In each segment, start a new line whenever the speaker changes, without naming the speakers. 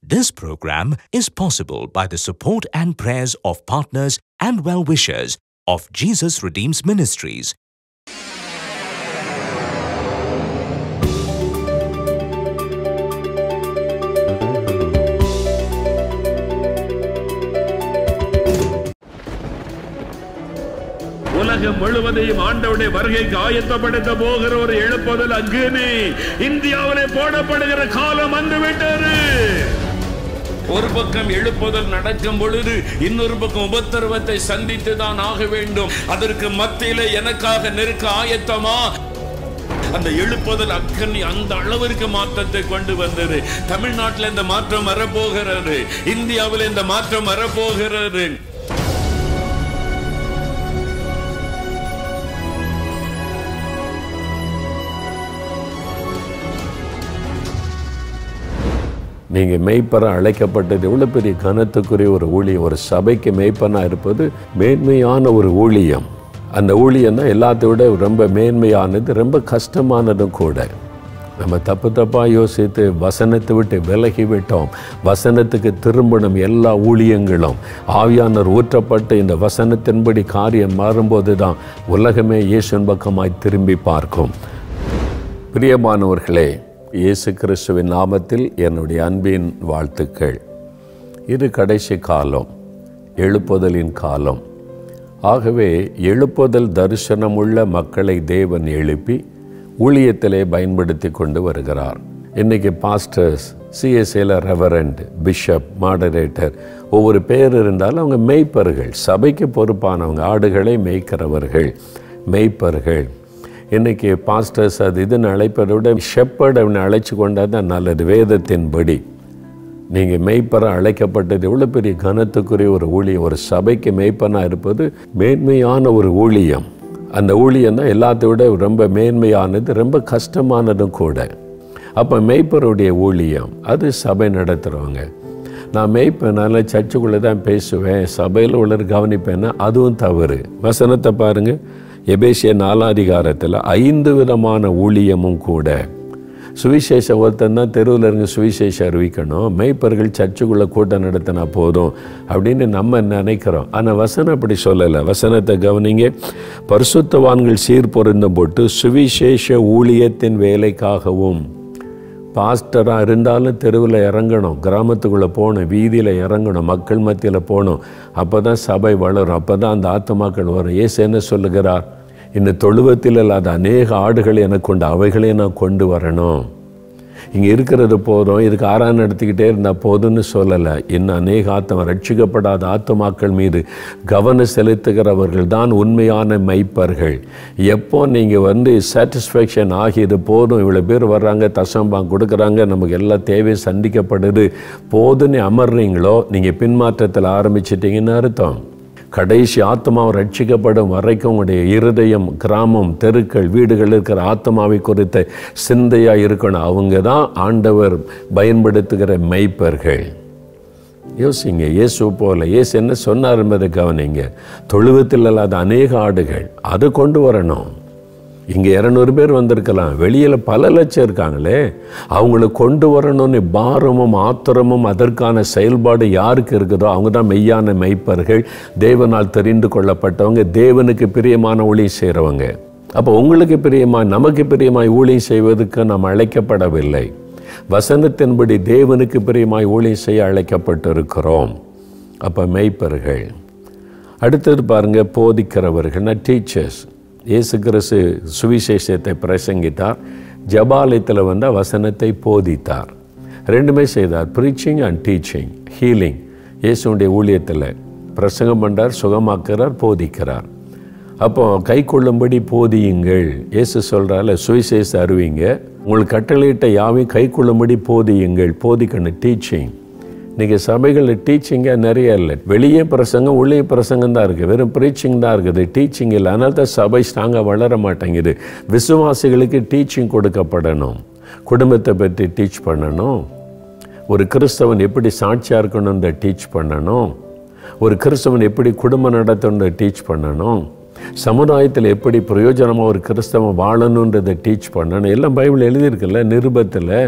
This program is possible by the support and prayers of partners and well wishers of Jesus Redeems Ministries.
உலகம் முழுவதையும் ஆண்டவுடைய வருகைக்கு ஆயத்தப்படுத்த போகிற ஒரு எழுப்புதல் அக்னி இந்தியாவிலே போடப்படுகிற காலம் வந்துவிட்டது ஒரு பக்கம் எழுப்புதல் நடக்கும் பொழுது இன்னொரு பக்கம் உபத்திரவத்தை சந்தித்து தான் ஆக வேண்டும் அதற்கு மத்தியில எனக்காக நெருக்க ஆயத்தமா அந்த எழுப்புதல் அக்கனி அந்த அளவிற்கு மாற்றத்தை கொண்டு வந்தது தமிழ்நாட்டில் இந்த மாற்றம் வரப்போகிறது இந்தியாவில் இந்த மாற்றம் வரப்போகிறது
நீங்க மெய்ப்பர அழைக்கப்பட்டது எவ்வளவு பெரிய கனத்துக்குரிய ஒரு ஊழியம் ஒரு சபைக்கு மெய்ப்பனா இருப்பது மேன்மையான ஒரு ஊழியம் அந்த ஊழியம் தான் எல்லாத்தை விட ரொம்ப மேன்மையானது ரொம்ப கஷ்டமானதும் கூட நம்ம தப்பு தப்பாக யோசித்து வசனத்தை விட்டு விலகி விட்டோம் வசனத்துக்கு திரும்பணும் எல்லா ஊழியங்களும் ஆவியானவர் ஊற்றப்பட்டு இந்த வசனத்தின்படி காரியம் மாறும்போது தான் உலகமே இயேசுவின் பக்கமாய் திரும்பி பார்க்கும் பிரியமானவர்களே இயேசு கிறிஸ்துவின் நாமத்தில் என்னுடைய அன்பின் வாழ்த்துக்கள் இது கடைசி காலம் எழுப்புதலின் காலம் ஆகவே எழுப்புதல் தரிசனமுள்ள மக்களை தேவன் எழுப்பி ஊழியத்திலே பயன்படுத்தி கொண்டு வருகிறார் இன்னைக்கு பாஸ்டர்ஸ் சிஎஸ்ஏல ரெவரண்ட் பிஷப் மாடரேட்டர் ஒவ்வொரு பேர் இருந்தாலும் அவங்க மெய்ப்பர்கள் சபைக்கு பொறுப்பானவங்க ஆடுகளை மேய்க்கிறவர்கள் மெய்ப்பர்கள் இன்னைக்கு பாஸ்டர்ஸ் அது இதுன்னு அழைப்பதை விட ஷெப்பர்ட் அவனை அழைச்சி கொண்டா தான் நல்லது வேதத்தின்படி நீங்கள் மெய்ப்பர அழைக்கப்பட்டது எவ்வளோ பெரிய கனத்துக்குரிய ஒரு ஊழியம் ஒரு சபைக்கு மெய்ப்பனாக இருப்பது மேன்மையான ஒரு ஊழியம் அந்த ஊழியம் தான் எல்லாத்தை விட ரொம்ப மேன்மையானது ரொம்ப கஷ்டமானதும் கூட அப்போ மெய்ப்பருடைய ஊழியம் அது சபை நடத்துகிறவங்க நான் மெய்ப்பனால சர்ச்சுக்குள்ளே தான் பேசுவேன் சபையில் உள்ளர் கவனிப்பேன்னா அதுவும் தவறு வசனத்தை பாருங்கள் எபேசிய நாலாதிகாரத்தில் ஐந்து விதமான ஊழியமும் கூட சுவிசேஷ ஒருத்தன் தான் தெருவில் இருந்து சுவிசேஷம் அறிவிக்கணும் மெய்ப்பர்கள் சர்ச்சுக்குள்ளே கூட்டம் நடத்தினா போதும் அப்படின்னு நம்ம நினைக்கிறோம் ஆனால் வசனம் அப்படி சொல்லலை வசனத்தை கவனிங்க பரிசுத்தவான்கள் சீர் பொருந்தும் போட்டு சுவிசேஷ ஊழியத்தின் வேலைக்காகவும் பாஸ்டராக இருந்தாலும் தெருவில் இறங்கணும் கிராமத்துக்குள்ளே போகணும் வீதியில் இறங்கணும் மக்கள் மத்தியில் போகணும் அப்போ தான் சபை வளரும் அப்போ தான் அந்த ஆத்மாக்கள் வரும் ஏசு என்ன சொல்லுகிறார் இந்த தொழுவத்தில் இல்லாத அநேக ஆடுகள் எனக்கு உண்டு அவைகளையும் நான் கொண்டு வரணும் இங்கே இருக்கிறது போதும் இதுக்கு ஆராய்ச்சி நடத்திக்கிட்டே இருந்தால் போதும்னு சொல்லலை இன்னும் அநேக ஆத்தம் ரட்சிக்கப்படாத ஆத்மாக்கள் மீது கவனம் செலுத்துகிறவர்கள் தான் உண்மையான மைப்பர்கள் எப்போ நீங்கள் வந்து சாட்டிஸ்ஃபேக்ஷன் ஆகியது போதும் இவ்வளோ பேர் வர்றாங்க தசம்பாங்க கொடுக்குறாங்க நமக்கு எல்லா தேவையும் சந்திக்கப்படுது போதுன்னு அமர்றீங்களோ நீங்கள் பின்மாற்றத்தில் ஆரம்பிச்சிட்டிங்கன்னு அர்த்தம் கடைசி ஆத்மாவை ரட்சிக்கப்படும் வரைக்கும் உங்களுடைய இருதயம் கிராமம் தெருக்கள் வீடுகள் இருக்கிற ஆத்மாவை குறித்த சிந்தையாக இருக்கணும் அவங்க தான் ஆண்டவர் பயன்படுத்துகிற மெய்ப்பர்கள் யோசிங்க இயேசு போல இயேசு என்ன சொன்னார் என்பதை கவனிங்க தொழுவத்தில் இல்லாத அநேக ஆடுகள் அது கொண்டு வரணும் இங்கே இரநூறு பேர் வந்திருக்கலாம் வெளியில் பல லட்சம் இருக்காங்களே அவங்கள கொண்டு வரணும்னு பாரமும் ஆத்திரமும் அதற்கான செயல்பாடு யாருக்கு இருக்குதோ அவங்க தான் மெய்யான மெய்ப்பர்கள் தேவனால் தெரிந்து கொள்ளப்பட்டவங்க தேவனுக்கு பிரியமான ஊழியம் செய்கிறவங்க அப்போ உங்களுக்கு பிரியமாய் நமக்கு பிரியமாய் ஊழியம் செய்வதற்கு நாம் அழைக்கப்படவில்லை வசனத்தின்படி தேவனுக்கு பிரியமாய் ஊழியம் செய்ய அழைக்கப்பட்டிருக்கிறோம் அப்போ மெய்ப்பர்கள் அடுத்தது பாருங்கள் போதிக்கிறவர்கள்னா டீச்சர்ஸ் இயேசு கிறிஸ்து சுவிசேஷத்தை பிரசங்கித்தார் ஜபாலயத்தில் வந்த வசனத்தை போதித்தார் ரெண்டுமே செய்தார் ப்ரீச்சிங் அண்ட் டீச்சிங் ஹீலிங் இயேசுடைய ஊழியத்தில் பிரசங்கம் பண்ணுறார் சுகமாக்குறார் போதிக்கிறார் அப்போ கை கொள்ளும்படி போதியுங்கள் இயேசு சொல்கிறால சுவிசேஷ அறிவிங்க உங்களுக்கு கட்டளையிட்ட யாவையும் கை கொள்ளும்படி போதியுங்கள் போதிக்கணும் டீச்சிங் இன்றைக்கி சபைகளில் டீச்சிங்காக நிறைய இல்லை வெளியே பிரசங்கம் உள்ளே பிரசங்கம் தான் இருக்குது வெறும் ப்ரீச்சிங் தான் இருக்குது டீச்சிங் இல்லை அதனால தான் சபை ஸ்ட்ராங்காக வளர மாட்டேங்குது விசுவாசிகளுக்கு டீச்சிங் கொடுக்கப்படணும் குடும்பத்தை பற்றி டீச் பண்ணணும் ஒரு கிறிஸ்தவன் எப்படி சாட்சியாக இருக்கணுன்ற டீச் பண்ணணும் ஒரு கிறிஸ்தவன் எப்படி குடும்பம் நடத்தணுன்ற டீச் பண்ணணும் சமுதாயத்தில் எப்படி பிரயோஜனமாக ஒரு கிறிஸ்தவன் வாழணுன்றதை டீச் பண்ணணும் எல்லாம் பைபிள் எழுதியிருக்குல்ல நிருபத்தில்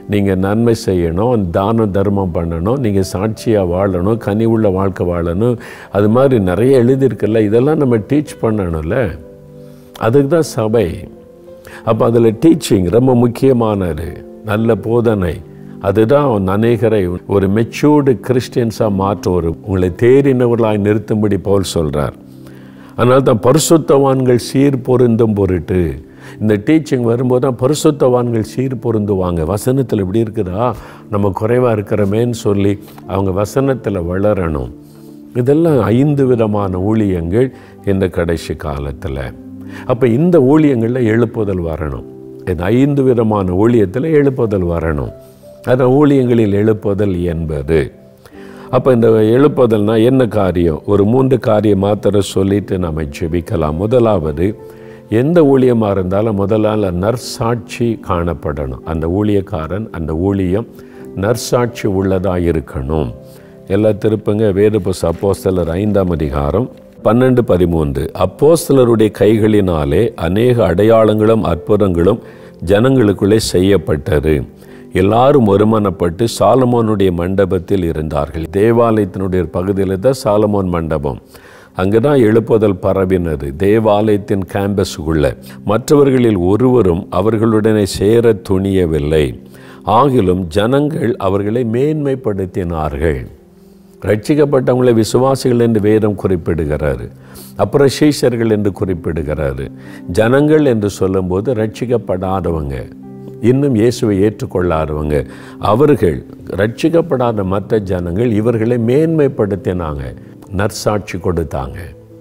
நீங்கள் நன்மை செய்யணும் தானம் தர்மம் பண்ணணும் நீங்கள் சாட்சியாக வாழணும் கனி உள்ள வாழ்க்கை வாழணும் அது மாதிரி நிறைய எழுதியிருக்குல்ல இதெல்லாம் நம்ம டீச் பண்ணணும்ல அதுக்கு தான் சபை அப்போ அதில் டீச்சிங் ரொம்ப முக்கியமானது நல்ல போதனை அதுதான் அநேகரை ஒரு மெச்சூர்டு கிறிஸ்டியன்ஸாக மாற்ற ஒரு உங்களை தேறினவர்களாய் நிறுத்தும்படி பவுல் சொல்கிறார் அதனால தான் பரிசுத்தவான்கள் சீர் பொருந்தும் பொருட்டு இந்த டீச்சிங் வரும்போது தான் பரிசுத்தவான்கள் சீர் பொருந்துவாங்க வசனத்தில் இப்படி இருக்குதா நம்ம குறைவாக இருக்கிறோமேன்னு சொல்லி அவங்க வசனத்தில் வளரணும் இதெல்லாம் ஐந்து விதமான ஊழியங்கள் இந்த கடைசி காலத்தில் அப்போ இந்த ஊழியங்களில் எழுப்புதல் வரணும் இந்த ஐந்து விதமான ஊழியத்தில் எழுப்புதல் வரணும் அந்த ஊழியங்களில் எழுப்புதல் என்பது அப்போ இந்த எழுப்புதல்னா என்ன காரியம் ஒரு மூன்று காரியம் மாத்திரம் சொல்லிட்டு நம்ம ஜெபிக்கலாம் முதலாவது எந்த ஊழியமாக இருந்தாலும் முதலால் நற்சாட்சி காணப்படணும் அந்த ஊழியக்காரன் அந்த ஊழியம் நற்சாட்சி உள்ளதாக இருக்கணும் எல்லா திருப்பங்க வேத புஸ் அப்போஸ்தலர் ஐந்தாம் அதிகாரம் பன்னெண்டு பதிமூன்று அப்போஸ்தலருடைய கைகளினாலே அநேக அடையாளங்களும் அற்புதங்களும் ஜனங்களுக்குள்ளே செய்யப்பட்டது எல்லாரும் ஒருமனப்பட்டு சாலமோனுடைய மண்டபத்தில் இருந்தார்கள் தேவாலயத்தினுடைய பகுதியில் தான் சாலமோன் மண்டபம் அங்கே தான் எழுப்புதல் பரவினது தேவாலயத்தின் கேம்பஸுக்குள்ள மற்றவர்களில் ஒருவரும் அவர்களுடனே சேர துணியவில்லை ஆகிலும் ஜனங்கள் அவர்களை மேன்மைப்படுத்தினார்கள் ரட்சிக்கப்பட்டவங்களை விசுவாசிகள் என்று வேதம் குறிப்பிடுகிறாரு அப்புறம் சீஷர்கள் என்று குறிப்பிடுகிறாரு ஜனங்கள் என்று சொல்லும்போது ரட்சிக்கப்படாதவங்க இன்னும் இயேசுவை ஏற்றுக்கொள்ளாதவங்க அவர்கள் ரட்சிக்கப்படாத மற்ற ஜனங்கள் இவர்களை மேன்மைப்படுத்தினாங்க நற்சாட்சி கொடுத்தாங்க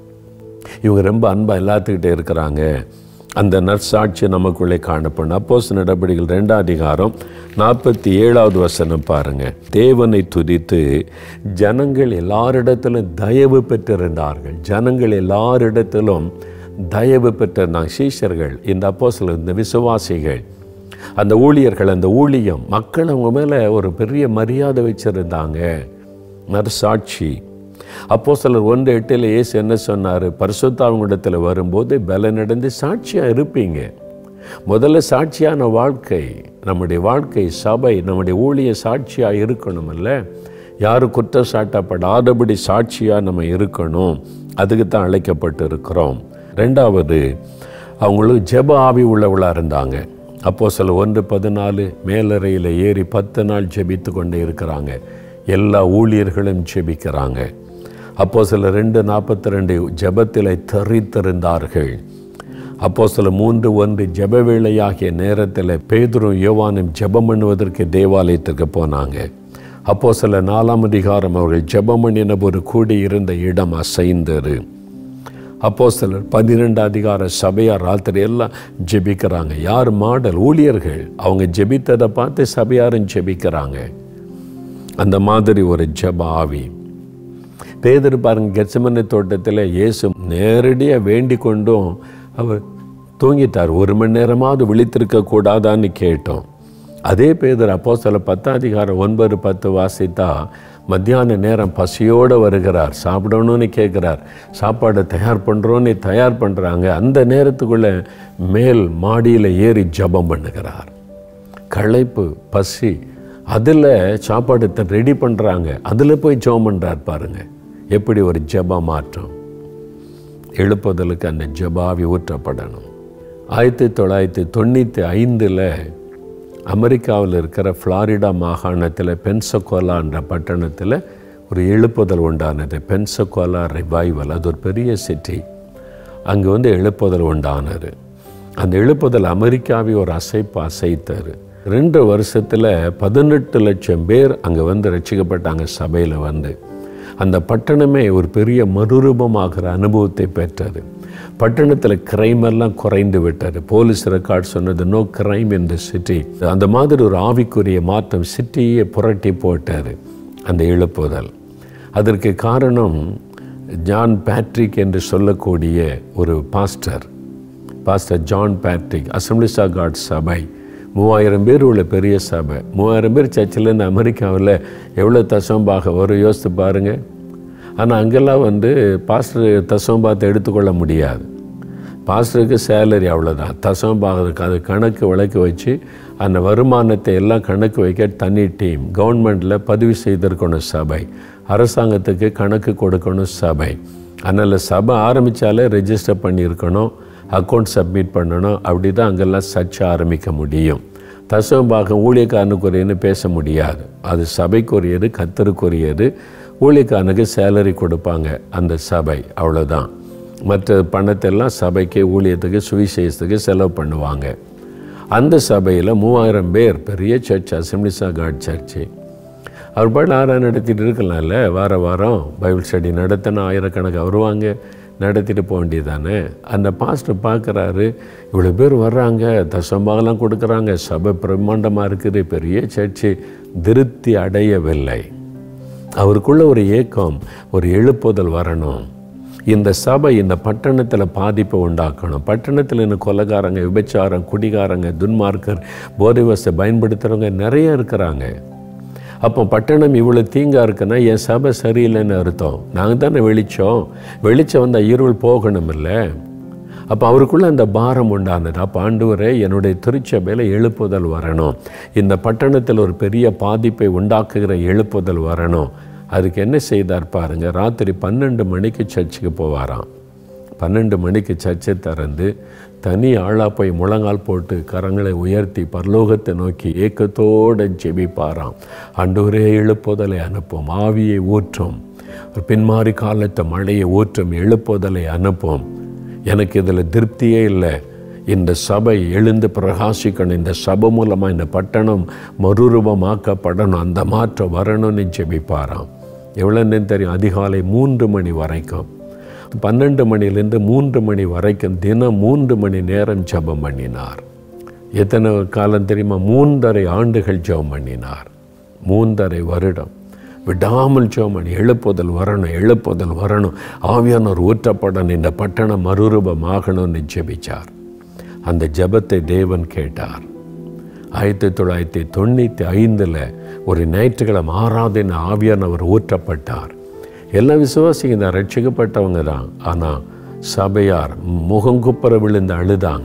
இவங்க ரொம்ப அன்பாக எல்லாத்துக்கிட்டே இருக்கிறாங்க அந்த நற்சாட்சி நமக்குள்ளே காணப்படும் அப்போஸ் நடவடிக்கைகள் ரெண்டாம் அதிகாரம் நாற்பத்தி ஏழாவது வசனம் பாருங்க தேவனை துதித்து ஜனங்கள் எல்லாரிடத்திலும் தயவு பெற்றிருந்தார்கள் ஜனங்கள் எல்லாரிடத்திலும் தயவு பெற்றிருந்தாங்க சீஷர்கள் இந்த அப்போஸ்தலர் இந்த விசுவாசிகள் அந்த ஊழியர்கள் அந்த ஊழியம் மக்கள் அவங்க மேலே ஒரு பெரிய மரியாதை வச்சிருந்தாங்க நற்சாட்சி அப்போ சிலர் ஒன்று எட்டில் இயேசு என்ன சொன்னார் பரிசுத்தாவங்களிடத்தில் வரும்போது பலனடைந்து சாட்சியாக இருப்பீங்க முதல்ல சாட்சியான வாழ்க்கை நம்முடைய வாழ்க்கை சபை நம்முடைய ஊழிய சாட்சியாக இருக்கணுமல்ல யாரும் குற்றம் சாட்டப்படாதபடி சாட்சியாக நம்ம இருக்கணும் அதுக்கு தான் அழைக்கப்பட்டு இருக்கிறோம் ரெண்டாவது அவங்களுக்கு ஜெப ஆவி உள்ளவளாக இருந்தாங்க அப்போ சில ஒன்று பதினாலு மேலறையில் ஏறி பத்து நாள் ஜெபித்து கொண்டே இருக்கிறாங்க எல்லா ஊழியர்களும் ஜெபிக்கிறாங்க அப்போ சில ரெண்டு நாற்பத்தி ரெண்டு ஜெபத்தில் தரித்திருந்தார்கள் அப்போ சில மூன்று ஒன்று ஜெப வேளையாகிய நேரத்தில் பேதுரும் யோவானும் ஜெபம் பண்ணுவதற்கு தேவாலயத்திற்கு போனாங்க அப்போ சில நாலாம் அதிகாரம் அவர்கள் ஜெபம் பண்ணின ஒரு கூடி இருந்த இடம் அசைந்தது அப்போ சிலர் பன்னிரெண்டு அதிகார சபையார் ராத்திரி எல்லாம் ஜெபிக்கிறாங்க யார் மாடல் ஊழியர்கள் அவங்க ஜெபித்ததை பார்த்து சபையாரும் ஜெபிக்கிறாங்க அந்த மாதிரி ஒரு ஜெப ஆவி பேதர் பாருங்க கெச்சமனை தோட்டத்தில் இயேசு நேரடியாக வேண்டி கொண்டும் அவர் தூங்கிட்டார் ஒரு மணி நேரமாவது விழித்திருக்க கூடாதான்னு கேட்டோம் அதே பேதர் அப்போ சில பத்தாம் அதிகாரம் ஒன்பது பத்து வாசித்தா மத்தியான நேரம் பசியோடு வருகிறார் சாப்பிடணும்னு கேட்குறார் சாப்பாடு தயார் பண்ணுறோன்னு தயார் பண்ணுறாங்க அந்த நேரத்துக்குள்ளே மேல் மாடியில் ஏறி ஜபம் பண்ணுகிறார் களைப்பு பசி அதில் சாப்பாடு ரெடி பண்ணுறாங்க அதில் போய் ஜெபம் பண்ணுறார் பாருங்க எப்படி ஒரு ஜப மாற்றம் எழுப்புதலுக்கு அந்த ஜபாவி ஊற்றப்படணும் ஆயிரத்தி தொள்ளாயிரத்தி தொண்ணூற்றி ஐந்தில் அமெரிக்காவில் இருக்கிற ஃப்ளாரிடா மாகாணத்தில் பென்சகோலான்ற பட்டணத்தில் ஒரு எழுப்புதல் உண்டானது பென்சகோலா ரிவைவல் அது ஒரு பெரிய சிட்டி அங்கே வந்து எழுப்புதல் உண்டானது அந்த எழுப்புதல் அமெரிக்காவை ஒரு அசைப்பு அசைத்தார் ரெண்டு வருஷத்தில் பதினெட்டு லட்சம் பேர் அங்கே வந்து ரசிக்கப்பட்டாங்க சபையில் வந்து அந்த பட்டணமே ஒரு பெரிய மறுரூபமாகிற அனுபவத்தை பெற்றது பட்டணத்தில் கிரைம் எல்லாம் குறைந்து விட்டது போலீஸ் ரெக்கார்ட் சொன்னது no crime in the city அந்த மாதிரி ஒரு ஆவிக்குரிய மாற்றம் சிட்டியே புரட்டி போட்டார் அந்த எழுப்புதல் அதற்கு காரணம் ஜான் பேட்ரிக் என்று சொல்லக்கூடிய ஒரு pastor pastor John Patrick assemblies of God சபை மூவாயிரம் பேர் உள்ள பெரிய சபை மூவாயிரம் பேர் சர்ச்சிலேருந்து அமெரிக்காவில் எவ்வளோ தசம்பாக வரும் யோசித்து பாருங்கள் ஆனால் அங்கெல்லாம் வந்து பாஸ்டர் தசம்பாகத்தை எடுத்துக்கொள்ள முடியாது பாஸ்டருக்கு சேலரி அவ்வளோதான் தசம்பாகத்துக்கு அது கணக்கு விளக்கு வச்சு அந்த வருமானத்தை எல்லாம் கணக்கு வைக்க தனி டீம் கவர்மெண்ட்டில் பதிவு செய்திருக்கணும் சபை அரசாங்கத்துக்கு கணக்கு கொடுக்கணும் சபை அதனால் சபை ஆரம்பித்தாலே ரெஜிஸ்டர் பண்ணியிருக்கணும் அக்கௌண்ட் சப்மிட் பண்ணணும் அப்படி தான் அங்கெல்லாம் சர்ச்சை ஆரம்பிக்க முடியும் தசவபாகம் ஊழியக்காரனுக்குரியன்னு பேச முடியாது அது சபைக்குரியது கத்தருக்குரியது ஊழியக்காரனுக்கு சேலரி கொடுப்பாங்க அந்த சபை அவ்வளோதான் மற்ற பணத்தெல்லாம் சபைக்கு ஊழியத்துக்கு சுவிசேஷத்துக்கு செலவு பண்ணுவாங்க அந்த சபையில் மூவாயிரம் பேர் பெரிய church assemblies of God church அவர் பாட்டு ஆறாம் நடத்திட்டு இருக்கலாம்ல வார வாரம் பைபிள் ஸ்டடி நடத்தினா ஆயிரக்கணக்கு வருவாங்க நடத்திட்டு போக வேண்டியதானே அந்த பாஸ்டர் பார்க்குறாரு இவ்வளோ பேர் வர்றாங்க தசம்பாகலாம் கொடுக்குறாங்க சபை பிரம்மாண்டமாக இருக்குது பெரிய சர்ச்சு திருப்தி அடையவில்லை அவருக்குள்ள ஒரு ஏக்கம் ஒரு எழுப்புதல் வரணும் இந்த சபை இந்த பட்டணத்தில் பாதிப்பை உண்டாக்கணும் பட்டணத்தில் இன்னும் கொலைகாரங்க விபச்சாரம் குடிகாரங்க துன்மார்க்கர் போதை வசத்தை பயன்படுத்துகிறவங்க நிறைய இருக்கிறாங்க அப்போ பட்டணம் இவ்வளோ தீங்காக இருக்குன்னா என் சபை சரியில்லைன்னு அர்த்தம் நாங்கள் தானே வெளிச்சோம் வெளிச்சம் வந்தால் இருள் போகணும் இல்லை அப்போ அவருக்குள்ள அந்த பாரம் உண்டானது அப்போ ஆண்டவரே என்னுடைய திருச்சபையில் எழுப்புதல் வரணும் இந்த பட்டணத்தில் ஒரு பெரிய பாதிப்பை உண்டாக்குகிற எழுப்புதல் வரணும் அதுக்கு என்ன செய்தார் பாருங்க ராத்திரி பன்னெண்டு மணிக்கு சர்ச்சுக்கு போவாராம் பன்னெண்டு மணிக்கு சர்ச்சை திறந்து தனி ஆளாக போய் முழங்கால் போட்டு கரங்களை உயர்த்தி பரலோகத்தை நோக்கி ஏக்கத்தோடு ஜெபிப்பாராம் அண்டூரே எழுப்புதலை அனுப்பும் ஆவியை ஊற்றும் ஒரு பின்மாறி காலத்தை மழையை ஊற்றும் எழுப்புதலை அனுப்பும் எனக்கு இதில் திருப்தியே இல்லை இந்த சபை எழுந்து பிரகாசிக்கணும் இந்த சபை மூலமாக இந்த பட்டணம் மறுரூபமாக்கப்படணும் அந்த மாற்றம் வரணும்னு ஜெபிப்பாராம் எவ்வளோ நேரம் தெரியும் அதிகாலை மூன்று மணி வரைக்கும் பன்னெண்டு மணிலேருந்து மூன்று மணி வரைக்கும் தினம் மூன்று மணி நேரம் ஜெபம் பண்ணினார் எத்தனை காலம் தெரியுமா மூன்றரை ஆண்டுகள் ஜெபம் பண்ணினார் மூன்றரை வருடம் விடாமல் ஜெபம் பண்ணி எழுப்புதல் வரணும் எழுப்புதல் வரணும் ஆவியானவர் ஊற்றப்படணும் இந்த பட்டணம் மறுரூபமாகணும்னு ஜெபிச்சார் அந்த ஜெபத்தை தேவன் கேட்டார் ஆயிரத்தி தொள்ளாயிரத்தி தொண்ணூற்றி ஐந்தில் ஒரு ஞாயிற்றுக்கிழமை ஆராதனை ஆவியானவர் ஊற்றப்பட்டார் எல்லா விசுவாசிங்க தான் ரட்சிக்கப்பட்டவங்க தான் ஆனால் சபையார் முகங்குப்புற விழுந்து அழுதாங்க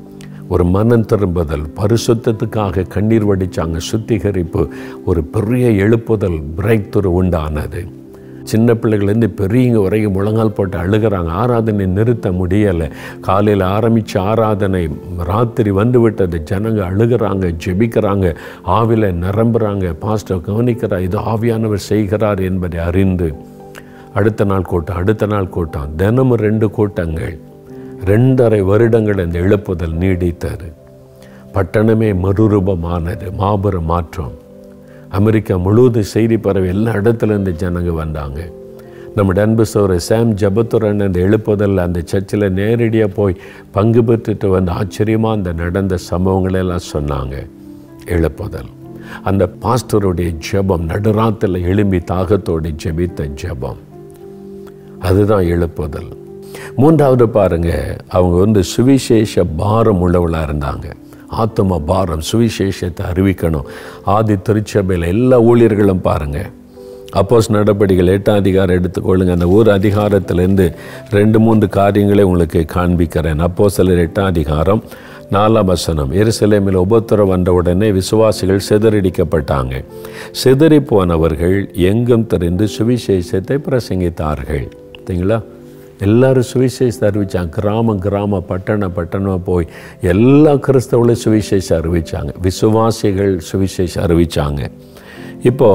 ஒரு மனம் திரும்புதல் பரிசுத்தத்துக்காக கண்ணீர் வடிச்சாங்க சுத்திகரிப்பு ஒரு பெரிய எழுப்புதல் பிரேக் துரு உண்டானது சின்ன பிள்ளைகள்லேருந்து பெரியவங்க வரைக்கும் முழங்கால் போட்டு அழுகிறாங்க ஆராதனை நிறுத்த முடியலை காலையில் ஆரம்பித்த ஆராதனை ராத்திரி வந்து விட்டது ஜனங்க அழுகிறாங்க ஜெபிக்கிறாங்க ஆவில நிரம்புறாங்க பாஸ்டர் கவனிக்கிறார் இது ஆவியானவர் செய்கிறார் என்பதை அறிந்து அடுத்த நாள் கூட்டம் அடுத்த நாள் கூட்டம் தினமும் ரெண்டு கூட்டங்கள் ரெண்டரை வருடங்கள் இந்த எழுப்புதல் நீடித்தது பட்டணமே மறுரூபமானது மாபெரும் மாற்றம் அமெரிக்கா முழுவதும் செய்தி பரவி எல்லா இடத்துல இருந்து ஜனங்க வந்தாங்க நம்முடைய அன்பு சோர சாம் ஜபத்துரன் அந்த எழுப்புதல் அந்த சர்ச்சில் நேரடியாக போய் பங்கு பெற்றுட்டு வந்து ஆச்சரியமாக அந்த நடந்த சம்பவங்களை எல்லாம் சொன்னாங்க எழுப்புதல் அந்த பாஸ்டருடைய ஜெபம் நடுராத்தில் எழும்பி தாகத்தோடு ஜெபித்த ஜெபம் அதுதான் எழுப்புதல் மூன்றாவது பாருங்க அவங்க வந்து சுவிசேஷ பாரம் உள்ளவளாக இருந்தாங்க ஆத்ம பாரம் சுவிசேஷத்தை அறிவிக்கணும் ஆதி திருச்சபையில் எல்லா ஊழியர்களும் பாருங்க அப்போஸ் நடபடிகள் எட்டாம் அதிகாரம் எடுத்துக்கொள்ளுங்க அந்த ஒரு அதிகாரத்திலேருந்து ரெண்டு மூன்று காரியங்களை உங்களுக்கு காண்பிக்கிறேன் அப்போ சிலர் எட்டாம் அதிகாரம் நாலாம் வசனம் எருசலேமில் உபத்திரம் வந்த உடனே விசுவாசிகள் சிதறடிக்கப்பட்டாங்க சிதறி போனவர்கள் எங்கும் தெரிந்து சுவிசேஷத்தை பிரசங்கித்தார்கள் சரிங்களா எல்லாரும் சுவிசேஷத்தை அறிவிச்சாங்க கிராமம் கிராம பட்டண பட்டணம் போய் எல்லா கிறிஸ்தவங்களும் சுவிசேஷம் அறிவிச்சாங்க விசுவாசிகள் சுவிசேஷம் அறிவிச்சாங்க இப்போ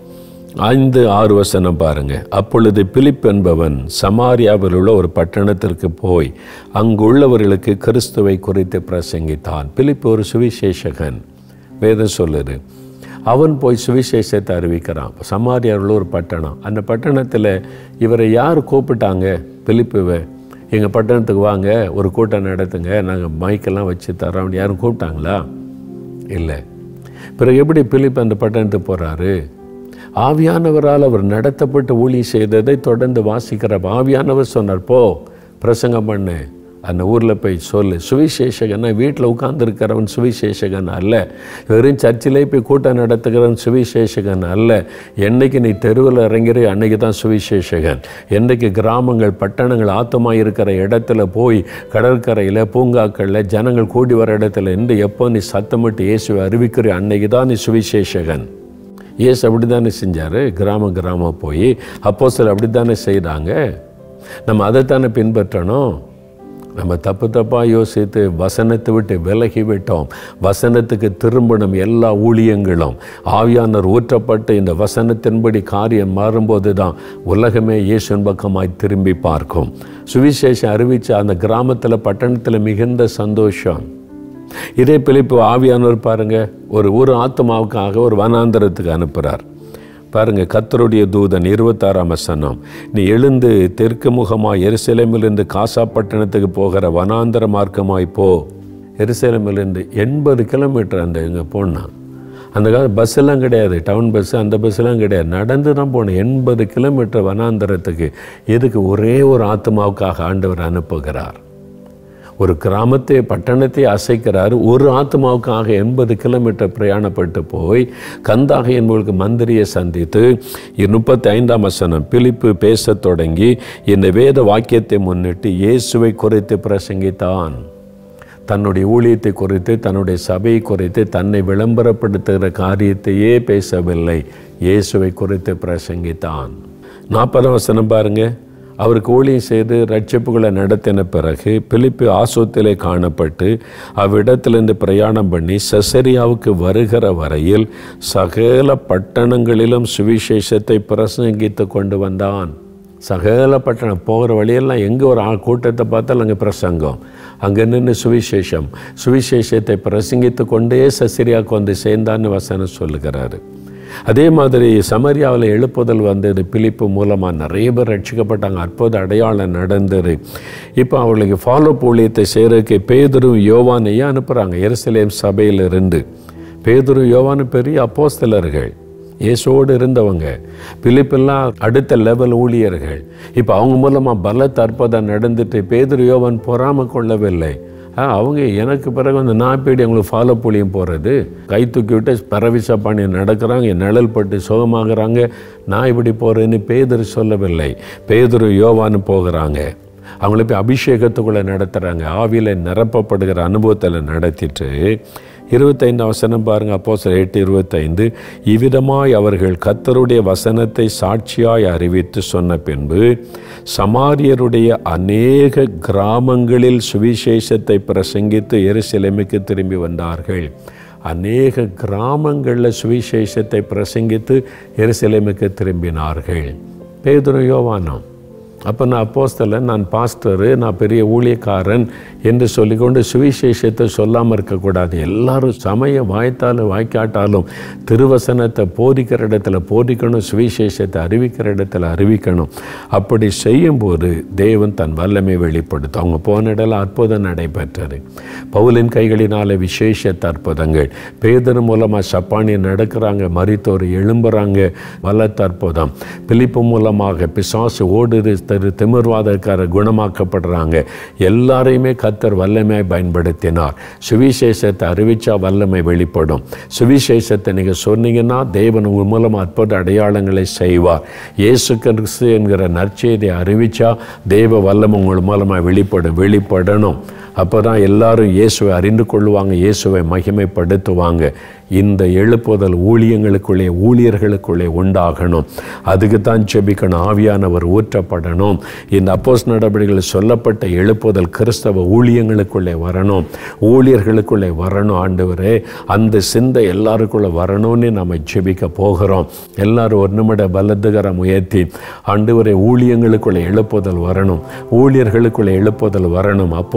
ஐந்து ஆறு வசனம் பாருங்க அப்பொழுது பிலிப் என்பவன் சமாரியாவில் உள்ள ஒரு பட்டணத்திற்கு போய் அங்குள்ளவர்களுக்கு கிறிஸ்துவை குறித்து பிரசங்கித்தான் பிலிப் ஒரு சுவிசேஷகன் வேதம் சொல்லுது அவன் போய் சுவிசேஷத்தை அறிவிக்கிறான் சமாரியாவில் ஒரு பட்டணம் அந்த பட்டணத்தில் இவரை யார் கூப்பிட்டாங்க பிலிப்புவை எங்கள் பட்டணத்துக்கு வாங்க ஒரு கூட்டம் நடத்துங்க நாங்கள் மைக்கெல்லாம் வச்சு தரோம் யாரும் கூப்பிட்டாங்களா இல்லை பிறகு எப்படி பிலிப் அந்த பட்டணத்துக்கு போகிறாரு ஆவியானவரால் அவர் நடத்தப்பட்டு ஊழி செய்ததை தொடர்ந்து வாசிக்கிற ஆவியானவர் சொன்னார் போ பிரசங்கம் பண்ணு அந்த ஊரில் போய் சொல்லு சுவிசேஷகன்னா வீட்டில் உட்கார்ந்துருக்கிறவன் சுவிசேஷகன் அல்ல வெறும் சர்ச்சிலே போய் கூட்டம் நடத்துகிறவன் சுவிசேஷகன் அல்ல என்னைக்கு நீ தெருவில் இறங்கிற அன்னைக்கு தான் சுவிசேஷகன் என்னைக்கு கிராமங்கள் பட்டணங்கள் ஆத்தமாக இருக்கிற இடத்துல போய் கடற்கரையில் பூங்காக்களில் ஜனங்கள் கூடி வர இடத்துல இருந்து எப்போ நீ சத்தமிட்டு இயேசுவை அறிவிக்கிற அன்னைக்கு தான் நீ சுவிசேஷகன் இயேசு அப்படி தானே செஞ்சார் கிராம கிராமம் போய் அப்போ சில அப்படி தானே செய்கிறாங்க நம்ம அதைத்தானே பின்பற்றணும் நம்ம தப்பு தப்பாக யோசித்து வசனத்தை விட்டு விலகி விட்டோம் வசனத்துக்கு திரும்பணும் எல்லா ஊழியங்களும் ஆவியானர் ஊற்றப்பட்டு இந்த வசனத்தின்படி காரியம் மாறும்போது தான் உலகமே இயேசுவின் பக்கமாய் திரும்பி பார்க்கும் சுவிசேஷம் அறிவித்த அந்த கிராமத்தில் பட்டணத்தில் மிகுந்த சந்தோஷம் இதே பிலிப்பு ஆவியானவர் பாருங்க ஒரு ஒரு ஆத்மாவுக்காக ஒரு வனாந்தரத்துக்கு அனுப்புகிறார் பாருங்க கத்தருடைய தூதன் இருபத்தாறாம் வசனம் நீ எழுந்து தெற்கு முகமாய் எருசலேமிலிருந்து காசா பட்டணத்துக்கு போகிற வனாந்தர மார்க்கமாய் போ எருசலேமிலிருந்து எண்பது கிலோமீட்டர் அந்த இங்கே போனான் அந்த கால பஸ் எல்லாம் கிடையாது டவுன் பஸ் அந்த பஸ்ஸெல்லாம் கிடையாது நடந்து தான் போனேன் எண்பது கிலோமீட்டர் வனாந்தரத்துக்கு எதுக்கு ஒரே ஒரு ஆத்மாவுக்காக ஆண்டவர் அனுப்புகிறார் ஒரு கிராமத்தை பட்டணத்தை அசைக்கிறார் ஒரு ஆத்மாவுக்காக எண்பது கிலோமீட்டர் பிரயாணப்பட்டு போய் கந்தாக என்பவர்களுக்கு மந்திரியை சந்தித்து முப்பத்தி ஐந்தாம் வசனம் பிலிப்பு பேசத் தொடங்கி இந்த வேத வாக்கியத்தை முன்னிட்டு இயேசுவை குறித்து பிரசங்கித்தான் தன்னுடைய ஊழியத்தை குறித்து தன்னுடைய சபையை குறித்து தன்னை விளம்பரப்படுத்துகிற காரியத்தையே பேசவில்லை இயேசுவை குறித்து பிரசங்கித்தான் நாற்பதாம் வசனம் பாருங்க அவருக்கு ஊழியம் செய்து ரட்சிப்புகளை நடத்தின பிறகு பிலிப்பு ஆசோத்திலே காணப்பட்டு அவ்விடத்திலிருந்து பிரயாணம் பண்ணி சசரியாவுக்கு வருகிற வரையில் சகல பட்டணங்களிலும் சுவிசேஷத்தை பிரசங்கித்து கொண்டு வந்தான் சகல பட்டணம் போகிற வழியெல்லாம் எங்கே ஒரு ஆள் கூட்டத்தை பார்த்தாலும் அங்கே பிரசங்கம் அங்கே நின்று சுவிசேஷம் சுவிசேஷத்தை பிரசங்கித்து கொண்டே சசிரியாவுக்கு வந்து சேர்ந்தான்னு வசனம் சொல்லுகிறாரு அதே மாதிரி சமரியாவில் எழுப்புதல் வந்தது பிலிப்பு மூலமாக நிறைய பேர் ரட்சிக்கப்பட்டாங்க அற்புத அடையாளம் நடந்தது இப்போ அவளுக்கு ஃபாலோ ஊழியத்தை செய்கிறதுக்கு பேதரும் யோவானையும் அனுப்புகிறாங்க எருசலேம் சபையிலிருந்து பேதரும் யோவானு பெரிய அப்போஸ்தலர்கள் இயேசோடு இருந்தவங்க பிலிப்பெல்லாம் அடுத்த லெவல் ஊழியர்கள் இப்போ அவங்க மூலமாக பலத்த அற்புதம் நடந்துட்டு பேதர் யோவான் பொறாம கொள்ளவில்லை ஆ, அவங்க எனக்கு பிறகு வந்து நான் போய்ட்டு அவங்களுக்கு ஃபாலோ புளியும் போகிறது கை தூக்கி விட்டு பரவிசா பண்ணி நடக்கிறாங்க நிழல் பட்டு சுகமாகறாங்க நான் இப்படி போகிறேன்னு பேதர் சொல்லவில்லை பேதர் யோவான்னு போகிறாங்க அவங்கள போய் அபிஷேகத்துக்குள்ளே நடத்துகிறாங்க ஆவியில் நிரப்பப்படுகிற அனுபவத்தில் நடத்திட்டு இருபத்தைந்து வசனம் பாருங்க அப்போ சில எட்டு இருபத்தைந்து இவ்விதமாய் அவர்கள் கத்தருடைய வசனத்தை சாட்சியாய் அறிவித்து சொன்ன பின்பு சமாரியருடைய அநேக கிராமங்களில் சுவிசேஷத்தை பிரசங்கித்து எருசலேமுக்கு திரும்பி வந்தார்கள் அநேக கிராமங்களில் சுவிசேஷத்தை பிரசங்கித்து எருசலேமுக்கு திரும்பினார்கள் பேதுரு யோவானம் அப்போ நான் அப்போஸ்தலன் நான் பாஸ்டரு நான் பெரிய ஊழியக்காரன் என்று சொல்லிக்கொண்டு சுவிசேஷத்தை சொல்லாமல் இருக்கக்கூடாது எல்லாரும் சமய வாய்த்தாலும் வாய்க்காட்டாலும் திருவசனத்தை போதிக்கிற இடத்துல போதிக்கணும் சுவிசேஷத்தை அறிவிக்கிற இடத்துல அறிவிக்கணும் அப்படி செய்யும்போது தேவன் தன் வல்லமை வெளிப்படுத்தும் அவங்க போன இடத்துல அற்புதம் நடைபெற்றது பவுலின் கைகளினால விசேஷ அற்புதங்கள் பேதர் மூலமாக சப்பானி நடக்கிறாங்க மரித்தோர் எழும்புறாங்க வல்லத்த அற்புதம் பிலிப்பு மூலமாக பிசாசு ஓடுது திரு திமிர்வாதக்காரர் குணமாக்கப்படுறாங்க எல்லாரையுமே கத்தர் வல்லமையாய் பயன்படுத்தினார் சுவிசேஷத்தை அறிவிச்சா வல்லமை வெளிப்படும் சுவிசேஷத்தை நீங்கள் சொன்னீங்கன்னா தேவன் உங்கள் மூலம் அற்புத அடையாளங்களை செய்வார் இயேசு கிறிஸ்து என்கிற நற்செய்தியை அறிவிச்சா தேவ வல்லம் உங்கள் மூலமாக வெளிப்படும் வெளிப்படணும் அப்போ தான் எல்லாரும் இயேசுவை அறிந்து கொள்வாங்க இயேசுவை மகிமைப்படுத்துவாங்க இந்த எழுப்புதல் ஊழியங்களுக்குள்ளே ஊழியர்களுக்குள்ளே உண்டாகணும் அதுக்கு தான் செபிக்கணும் ஆவியானவர் ஊற்றப்படணும் இந்த அப்போஸ் நடவடிக்கைகள் சொல்லப்பட்ட எழுப்புதல் கிறிஸ்தவ ஊழியங்களுக்குள்ளே வரணும் ஊழியர்களுக்குள்ளே வரணும் ஆண்டவரே அந்த சிந்தை எல்லாருக்குள்ளே வரணும்னு நம்ம ஜெபிக்க போகிறோம் எல்லாரும் ஒரு நிமிட பலத்துகரம் உயர்த்தி ஆண்டவரே ஊழியங்களுக்குள்ளே எழுப்புதல் வரணும் ஊழியர்களுக்குள்ளே எழுப்புதல் வரணும் அப்போஸ்தலர்கள்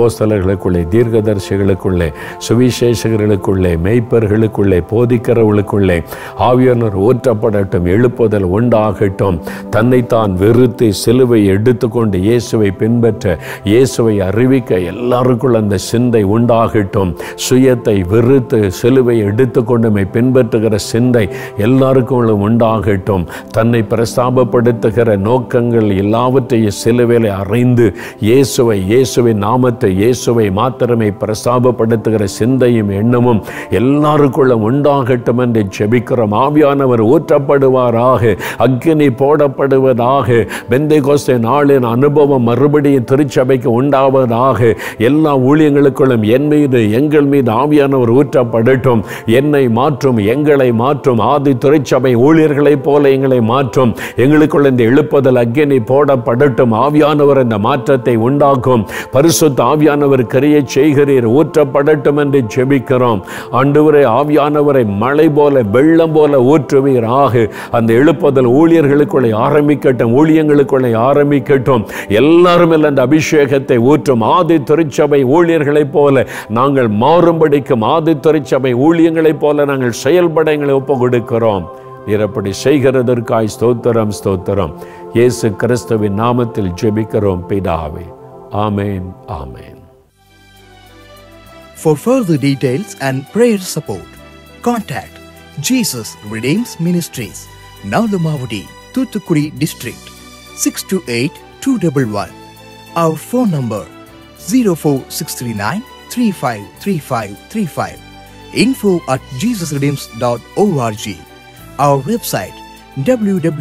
அப்போஸ்தலர்களுக்குள்ளே தீர்க்கதரிசிகளுக்குள்ளே சுவிசேஷகர்களுக்குள்ளே மெய்ப்பர்களுக்குள்ளே போதிக்கிறவர்களுக்குள்ளே ஆவியானவர் ஊற்றப்படட்டும் எழுப்புதல் உண்டாகட்டும் தன்னைத்தான் வெறுத்து சிலுவை எடுத்துக்கொண்டு இயேசுவை பின்பற்ற இயேசுவை அறிவிக்க எல்லாருக்குள்ள அந்த சிந்தை உண்டாகட்டும் சுயத்தை வெறுத்து சிலுவை எடுத்துக்கொண்டு மை பின்பற்றுகிற சிந்தை எல்லாருக்கும் உண்டாகட்டும் தன்னை பிரஸ்தாபப்படுத்துகிற நோக்கங்கள் எல்லாவற்றையும் சிலுவையில் அறைந்து இயேசுவை இயேசுவின் நாமத்தை இயேசுவை மாத்திரமே பிரஸ்தாபப்படுத்துகிற சிந்தையும் எண்ணமும் எல்லாருக்குள்ள உண்டாகட்டும் என்று ஜெபிக்கிறோம் ஆவியானவர் ஊற்றப்படுவாராக அக்கினி போடப்படுவதாக பெந்தை கோஸ்தை நாளின் அனுபவம் மறுபடியும் திருச்சபைக்கு உண்டாவதாக எல்லா ஊழியங்களுக்குள்ளும் என் மீது எங்கள் மீது ஆவியானவர் ஊற்றப்படட்டும் என்னை மாற்றும் எங்களை மாற்றும் ஆதி திருச்சபை ஊழியர்களைப் போல எங்களை மாற்றும் எங்களுக்குள்ள இந்த எழுப்புதல் அக்கினி போடப்படட்டும் ஆவியானவர் இந்த மாற்றத்தை உண்டாக்கும் பரிசுத்த ஆவியானவர் கிரியை செய்கிறீர் ஊற்றப்படட்டும் என்று ஜெபிக்கிறோம் ஆண்டவரே ஆவியானவரை மழை போல வெள்ளம் போல ஊற்றுவீராக அந்த எழுப்புதல் ஊழியர்களுக்குள்ளே ஆரம்பிக்கட்டும் ஊழியங்களுக்குள்ளே ஆரம்பிக்கட்டும் எல்லாரும் அந்த அபிஷேகத்தை ஊற்றும் ஆதி திருச்சபை ஊழியர்களைப் போல நாங்கள் மாறும்படிக்கும் ஆதி திருச்சபை ஊழியங்களைப் போல நாங்கள் செயல்பட எங்களை ஒப்பு கொடுக்கிறோம் நீர் அப்படி செய்கிறதற்காய் ஸ்தோத்திரம் ஸ்தோத்திரம் இயேசு கிறிஸ்துவின் நாமத்தில் ஜெபிக்கிறோம் பிதாவே ஆமேன் ஆமேன்
For further details and prayer support, contact Jesus Redeems Ministries, Nalamavadi, Thuthukudi District, 628-211. Our phone number 04639 353535. Info at jesusredeems.org. Our website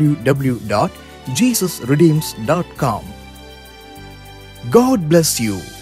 www.jesusredeems.com. God bless you.